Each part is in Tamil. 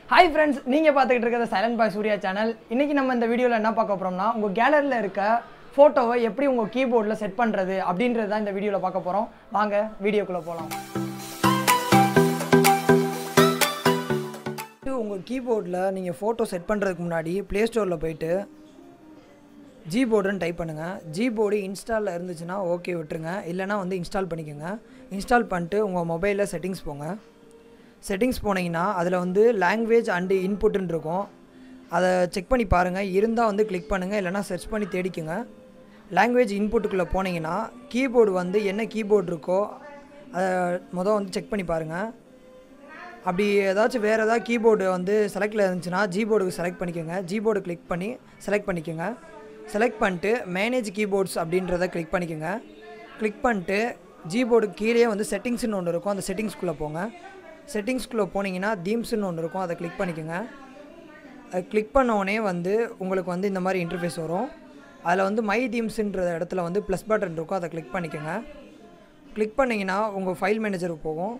ஹாய் ஃப்ரெண்ட்ஸ் நீங்கள் பார்த்துக்கிட்டு இருக்கிறது சைலண்ட் பாய் சூர்யா சேனல் இன்றைக்கி நம்ம இந்த வீடியோவில் என்ன பார்க்க போகிறோம்னா உங்கள் கேலரியில் இருக்க ஃபோட்டோவை எப்படி உங்கள் கீபோர்டில் செட் பண்ணுறது அப்படின்றது தான் இந்த வீடியோவில் பார்க்க போகிறோம் வாங்க வீடியோக்குள்ளே போகலாம் உங்கள் கீபோர்டில் நீங்கள் ஃபோட்டோ செட் பண்ணுறதுக்கு முன்னாடி ப்ளே ஸ்டோரில் போயிட்டு ஜி போர்டுன்னு டைப் பண்ணுங்கள் ஜி போர்டு இன்ஸ்டாலில் இருந்துச்சுன்னா ஓகே விட்டுருங்க இல்லைனா வந்து இன்ஸ்டால் பண்ணிக்கோங்க இன்ஸ்டால் பண்ணிட்டு உங்கள் மொபைலில் செட்டிங்ஸ் போங்க செட்டிங்ஸ் போனீங்கன்னா அதில் வந்து லாங்குவேஜ் அண்டு இன்புட்டுன்னு இருக்கும் அதை செக் பண்ணி பாருங்கள் இருந்தால் வந்து கிளிக் பண்ணுங்கள் இல்லைனா சர்ச் பண்ணி தேடிக்குங்க லாங்குவேஜ் இன்புட்டுக்குள்ளே போனீங்கன்னா கீபோர்டு வந்து என்ன கீபோர்டு இருக்கோ அதை மொதல் வந்து செக் பண்ணி பாருங்கள் அப்படி ஏதாச்சும் வேறு ஏதாவது கீபோர்டு வந்து செலக்டில் இருந்துச்சுன்னா ஜிபோர்டுக்கு செலக்ட் பண்ணிக்கோங்க ஜிபோர்டு கிளிக் பண்ணி செலக்ட் பண்ணிக்கோங்க செலக்ட் பண்ணிட்டு மேனேஜ் கீபோர்ட்ஸ் அப்படின்றத கிளிக் பண்ணிக்கோங்க கிளிக் பண்ணிட்டு ஜிபோர்டுக்கு கீழே வந்து செட்டிங்ஸ்னு ஒன்று இருக்கும் அந்த செட்டிங்ஸ்குள்ளே போங்க செட்டிங்ஸ்குள்ளே போனீங்கன்னா தீம்ஸ்னு ஒன்று இருக்கும் அதை கிளிக் பண்ணிக்கோங்க அது கிளிக் பண்ண உடனே வந்து உங்களுக்கு வந்து இந்த மாதிரி இன்டர்ஃபேஸ் வரும் அதில் வந்து மை தீம்ஸுன்ற இடத்துல வந்து ப்ளஸ் பட்டன் இருக்கும் அதை கிளிக் பண்ணிக்கோங்க கிளிக் பண்ணிங்கன்னா உங்கள் ஃபைல் மேனேஜருக்கு போகும்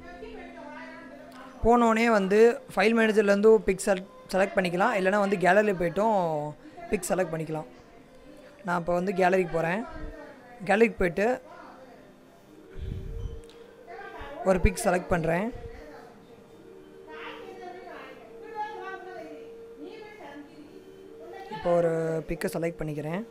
போனோடனே வந்து ஃபைல் மேனேஜர்லேருந்து பிக் செலக்ட் செலக்ட் பண்ணிக்கலாம் இல்லைனா வந்து கேலரி போய்ட்டும் பிக் செலக்ட் பண்ணிக்கலாம் நான் இப்போ வந்து கேலரிக்கு போகிறேன் கேலரிக்கு போயிட்டு ஒரு பிக் செலக்ட் பண்ணுறேன் இப்போ ஒரு பிக்கை செலக்ட் பண்ணிக்கிறேன்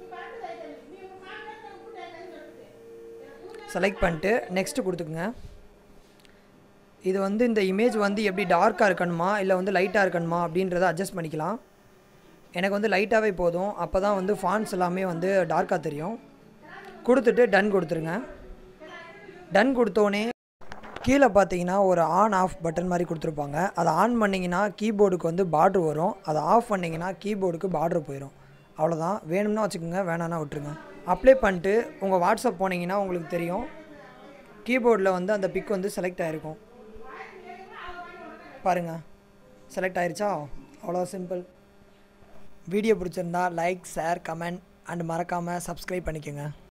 செலக்ட் பண்ணிட்டு நெக்ஸ்ட்டு கொடுத்துக்குங்க இது வந்து இந்த இமேஜ் வந்து எப்படி டார்க்காக இருக்கணுமா இல்லை வந்து லைட்டாக இருக்கணுமா அப்படின்றத அட்ஜஸ்ட் பண்ணிக்கலாம் எனக்கு வந்து லைட்டாகவே போதும் அப்போ தான் வந்து ஃபான்ஸ் எல்லாமே வந்து டார்க்காக தெரியும் கொடுத்துட்டு டன் கொடுத்துருங்க டன் கொடுத்தோடனே கீழே பார்த்தீங்கன்னா ஒரு ஆன் ஆஃப் பட்டன் மாதிரி கொடுத்துருப்பாங்க அதை ஆன் பண்ணிங்கன்னா கீபோர்டுக்கு வந்து பார்ட்ரு வரும் அதை ஆஃப் பண்ணிங்கன்னா கீபோர்டுக்கு பார்ட்ரு போயிடும் அவ்வளோதான் வேணும்னா வச்சுக்கோங்க வேணான்னா விட்டுருங்க அப்ளை பண்ணிட்டு உங்கள் வாட்ஸ்அப் போனீங்கன்னா உங்களுக்கு தெரியும் கீபோர்டில் வந்து அந்த பிக் வந்து செலக்ட் ஆகிருக்கும் பாருங்கள் செலக்ட் ஆயிருச்சா அவ்வளோ சிம்பிள் வீடியோ பிடிச்சிருந்தா லைக் ஷேர் கமெண்ட் அண்ட் மறக்காமல் சப்ஸ்கிரைப் பண்ணிக்கோங்க